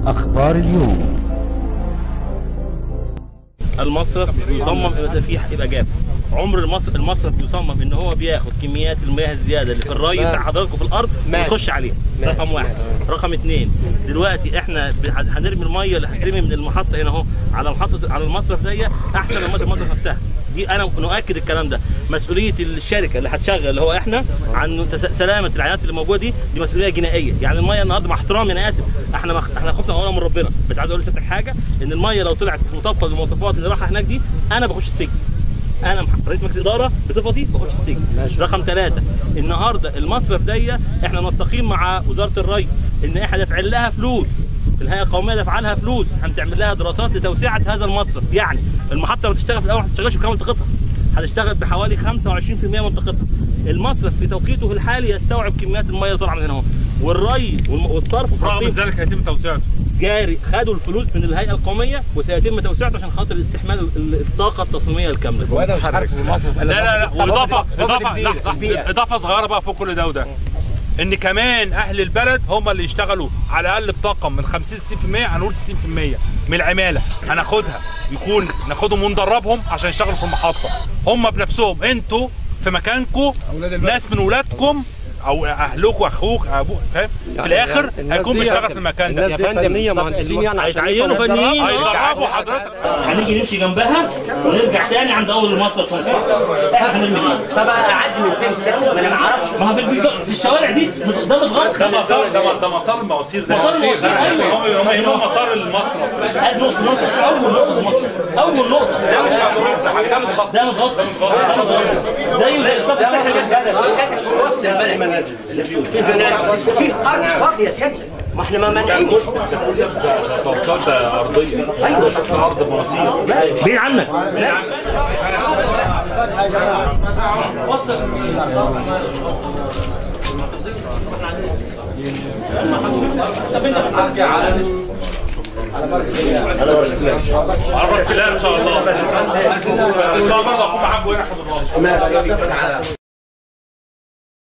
أخبار اليوم المصرف مش بيصمم يبقى فيه يبقى جاف عمر المصرف المصرف بيصمم ان هو بياخد كميات المياه الزياده اللي في الري بتاع حضراتكم في الارض ويخش عليها رقم واحد رقم اثنين دلوقتي احنا ب- هنرمي الميه اللي هترمي من المحطه هنا اهو على محطه على المصرف دي احسن من ميه المصرف نفسها دي انا نؤكد الكلام ده مسؤوليه الشركه اللي هتشغل اللي هو احنا عن تس- سلامه العينات اللي موجوده دي دي مسؤوليه جنائيه يعني الميه النهارده مع احترامي انا اسف احنا مخ... احنا خفنا اولا من ربنا بس عايز اقول لسيادتك حاجه ان الميه لو طلعت مطابقه للمواصفات اللي رايحه هناك دي انا بخش السجن انا مح- رئيس مجلس اداره بصفتي بخش السجن رقم ثلاثة النهارده المصرف دي احنا نستقيم مع وزاره الري ان احنا دافع لها فلوس الهيئه القوميه دافعه لها فلوس هنعمل لها دراسات لتوسعه هذا المصرف يعني المحطه لما تشتغل في الاول ما تشتغلش بكامل طاقتها هتشتغل بحوالي 25% من طاقتها المصرف في توقيته الحالي يستوعب كميات الميه اللي طالعه من هنا اهو والري والم- والصرف رغم حاطين ذلك هيتم توسعته جاري خدوا الفلوس من الهيئه القوميه وسيتم توسعته عشان خاطر استحمال ال- الطاقه التصميميه الكامله وانا مش عارف في مصر لا لا لا واضافه اضافه كبيرة. لحظه لحظة. اضافه صغيره بقى فوق كل ده وده ان كمان اهل البلد هم اللي يشتغلوا على الاقل بطاقه من 50 60% هنقول 60% من العماله هناخدها يكون ناخدهم وندربهم عشان يشتغلوا في المحطه هم بنفسهم انتوا في مكانكم ناس من ولادكم او اهلكم اخوك ابوك فاهم في الاخر الناس هيكون دي بيشتغل في المكان ده الناس دي فنيه مهندسين يعني عشان هيتعينوا فنيين هيدربوا حضرتك هنيجي نمشي جنبها ونرجع تاني عند اول المصرف احنا هنرمي دي. طب اعزم من فين الشكل ما انا ما اعرفش ما هو في البيت- في الشوارع دي ده متغطى ده مسار ده ده مسار المواسير ده مسار المواسير، أيوة. هم هم يسموه مسار المصرف هات نقطة نقطة أول نقطة في مصر أول نقطة ده مش هتروح ده متخصص ده متغطى ده متغطى زيه زي الصف الساحل بص امبارح منازل في منازل في ارض فاضيه شكل ما احنا ما مانعين توصلت ارضيه ايوه ارض مواسير بعيد عنك عرفت لا ان شاء الله ان شاء الله برضه اكون معاك وين احمد الراس